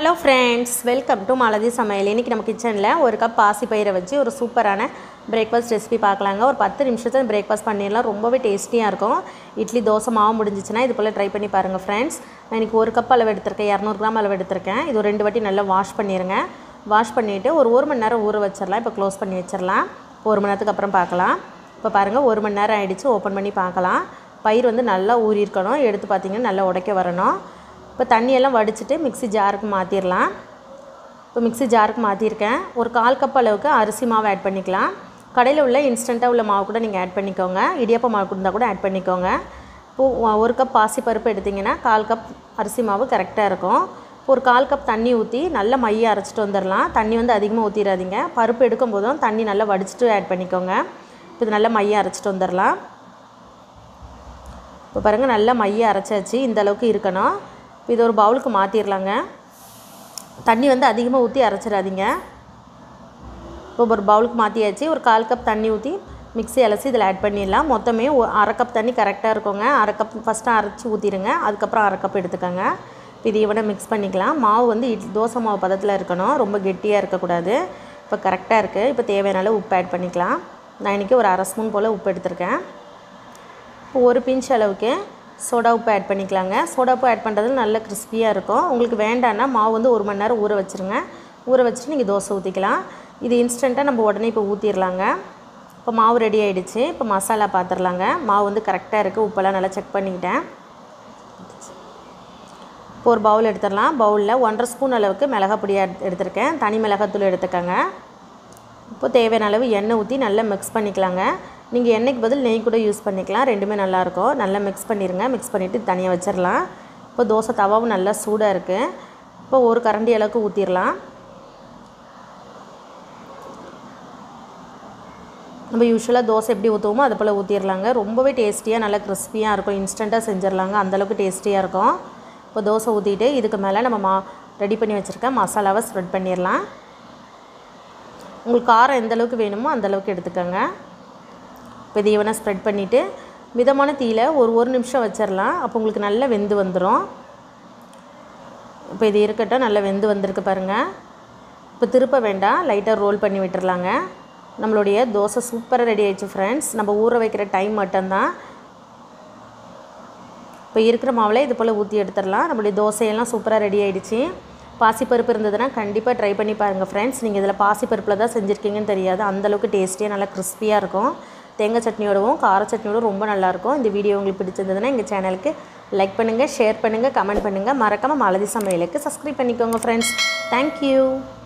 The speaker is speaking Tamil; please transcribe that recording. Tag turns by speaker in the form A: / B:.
A: hello friends welcome to Malathi சமையல் இன்றைக்கி நம்ம கிச்சனில் ஒரு கப் பாசி பயிரை வச்சு ஒரு சூப்பரான பிரேக்ஃபாஸ்ட் ரெசிபி பார்க்கலாங்க ஒரு பத்து நிமிஷத்தில் பிரேக்ஃபாஸ்ட் பண்ணிடலாம் ரொம்பவே டேஸ்டியாக இருக்கும் இட்லி தோசை மாவு முடிஞ்சிச்சுன்னா இது போல் ட்ரை பண்ணி பாருங்கள் ஃப்ரெண்ட்ஸ் நான் இன்றைக்கி ஒரு கப் அளவு எடுத்திருக்கேன் இரநூறு கிராம் அளவு எடுத்திருக்கேன் இது ஒரு ரெண்டு வாட்டி நல்லா வாஷ் பண்ணிடுங்க வாஷ் பண்ணிவிட்டு ஒரு ஒரு மணி நேரம் ஊற வச்சிடலாம் இப்போ க்ளோஸ் பண்ணி வச்சிடலாம் ஒரு மணி நேரத்துக்கு அப்புறம் பார்க்கலாம் இப்போ பாருங்கள் ஒரு மணி நேரம் ஆகிடுச்சு ஓப்பன் பண்ணி பார்க்கலாம் பயிர் வந்து நல்லா ஊறி இருக்கணும் எடுத்து பார்த்தீங்கன்னா நல்லா உடைக்க வரணும் இப்போ தண்ணியெல்லாம் வடிச்சிட்டு மிக்ஸி ஜாருக்கு மாற்றிடலாம் இப்போ மிக்ஸி ஜாருக்கு மாற்றிருக்கேன் ஒரு கால் கப் அளவுக்கு அரிசி மாவு ஆட் பண்ணிக்கலாம் கடையில் உள்ள இன்ஸ்டண்ட்டாக உள்ள மாவு கூட நீங்கள் ஆட் பண்ணிக்கோங்க இடியாப்ப மாவு இருந்தால் கூட ஆட் பண்ணிக்கோங்க இப்போது ஒரு கப் பாசிப்பருப்பு எடுத்திங்கன்னா கால் கப் அரிசி மாவு கரெக்டாக இருக்கும் இப்போ ஒரு கால் கப் தண்ணி ஊற்றி நல்லா மைய அரைச்சிட்டு வந்துடலாம் தண்ணி வந்து அதிகமாக ஊற்றிடாதீங்க பருப்பு எடுக்கும் போதும் தண்ணி நல்லா வடிச்சிட்டு ஆட் பண்ணிக்கோங்க இப்போ இது நல்லா மைய அரைச்சிட்டு வந்துடலாம் இப்போ பாருங்கள் நல்லா மைய அரைச்சாச்சு இந்த அளவுக்கு இருக்கணும் இப்போ இது ஒரு பவுலுக்கு மாற்றிடலாங்க தண்ணி வந்து அதிகமாக ஊற்றி அரைச்சிடாதீங்க இப்போ ஒரு பவுலுக்கு மாற்றியாச்சு ஒரு கால் கப் தண்ணி ஊற்றி மிக்ஸி அலசி இதில் ஆட் பண்ணிடலாம் மொத்தமே ஒ- அரை கப் தண்ணி கரெக்டாக இருக்குங்க அரை கப் ஃபஸ்ட்டு அரைச்சி ஊற்றிடுங்க அதுக்கப்புறம் அரை கப் எடுத்துக்கோங்க இப்போ இது இவனை மிக்ஸ் பண்ணிக்கலாம் மாவு வந்து இட்லி தோசை மாவு பதத்தில் இருக்கணும் ரொம்ப கெட்டியாக இருக்கக்கூடாது இப்போ கரெக்டாக இருக்குது இப்போ தேவையான அளவு உப்பு ஆட் பண்ணிக்கலாம் நான் இன்றைக்கி ஒரு அரை ஸ்பூன் போல் உப்பு எடுத்திருக்கேன் இப்போ ஒரு பிஞ்ச் அளவுக்கு சோடா உப்பு ஆட் பண்ணிக்கலாங்க சோடா உப்பு ஆட் பண்ணுறது நல்ல கிறிஸ்பியாக இருக்கும் உங்களுக்கு வேண்டான்னா மாவு வந்து ஒரு மணி நேரம் ஊற வச்சுருங்க ஊற வச்சுட்டு நீங்கள் தோசை ஊற்றிக்கலாம் இது இன்ஸ்டண்ட்டாக நம்ம உடனே இப்போ ஊற்றிடலாங்க இப்போ மாவு ரெடி ஆகிடுச்சு இப்போ மசாலா பார்த்துடலாங்க மாவு வந்து கரெக்டாக இருக்குது உப்பெல்லாம் நல்லா செக் பண்ணிக்கிட்டேன் இப்போ ஒரு பவுல் எடுத்துடலாம் பவுலில் ஒன்றரை ஸ்பூன் அளவுக்கு மிளகாய் பொடி எடு- எடுத்திருக்கேன் தனி மிளகாத்தூள் எடுத்துக்கோங்க இப்போ தேவையான அளவு எண்ணெய் ஊற்றி நல்லா மிக்ஸ் பண்ணிக்கலாங்க நீங்கள் எண்ணெய்க்கு பதில் நெய் கூட யூஸ் பண்ணிக்கலாம் ரெண்டுமே நல்லாயிருக்கும் நல்லா மிக்ஸ் பண்ணிடுங்க மிக்ஸ் பண்ணிவிட்டு தனியாக வச்சிடலாம் இப்போ தோசை தவாவும் நல்லா சூடாக இருக்குது இப்போ ஒரு கரண்டி அளவுக்கு ஊற்றிடலாம் நம்ம யூஸ்வலாக தோசை எப்படி ஊற்றுவோமோ அதை போல் ஊற்றிடலாங்க ரொம்பவே டேஸ்டியாக நல்லா கிறிஸ்பியாக இருக்கும் இன்ஸ்டண்ட்டாக செஞ்சிடலாங்க அந்தளவுக்கு டேஸ்டியாக இருக்கும் இப்போ தோசை ஊற்றிட்டு இதுக்கு மேலே நம்ம மா ரெடி பண்ணி வச்சுருக்க மசாலாவை ஸ்ப்ரெட் பண்ணிடலாம் உங்களுக்கு காரம் எந்த அளவுக்கு வேணுமோ அந்த அளவுக்கு எடுத்துக்கோங்க இப்போ இது ஈவனாக ஸ்ப்ரெட் பண்ணிவிட்டு மிதமான தீயில் ஒரு ஒரு நிமிஷம் வச்சிடலாம் அப்போ உங்களுக்கு நல்லா வெந்து வந்துடும் இப்போ இது இருக்கட்டும் நல்லா வெந்து வந்திருக்கு பாருங்கள் இப்போ திருப்ப வேண்டாம் லைட்டாக ரோல் பண்ணி விட்டுறலாங்க நம்மளுடைய தோசை சூப்பராக ரெடி ஆயிடுச்சு ஃப்ரெண்ட்ஸ் நம்ம ஊற வைக்கிற டைம் மட்டும்தான் இப்போ இருக்கிற மாவில் இது போல் ஊற்றி எடுத்துடலாம் நம்மளுடைய தோசையெல்லாம் சூப்பராக ரெடி ஆயிடுச்சு பாசிப்பருப்பு இருந்ததுன்னா கண்டிப்பாக ட்ரை பண்ணி பாருங்கள் ஃப்ரெண்ட்ஸ் நீங்கள் இதில் பாசிப்பருப்பில் தான் செஞ்சுருக்கீங்கன்னு தெரியாது அந்தளவுக்கு டேஸ்டியாக நல்லா கிறிஸ்பியாக இருக்கும் தேங்காய் சட்னியோடவும் கார சட்னியோடவும் ரொம்ப நல்லாயிருக்கும் இந்த வீடியோ உங்களுக்கு பிடிச்சிருந்ததுன்னா எங்கள் சேனலுக்கு லைக் பண்ணுங்கள் ஷேர் பண்ணுங்கள் கமெண்ட் பண்ணுங்கள் மறக்காமல் மாலதி சமையலுக்கு சப்ஸ்கிரைப் பண்ணிக்கோங்க ஃப்ரெண்ட்ஸ் தேங்க்யூ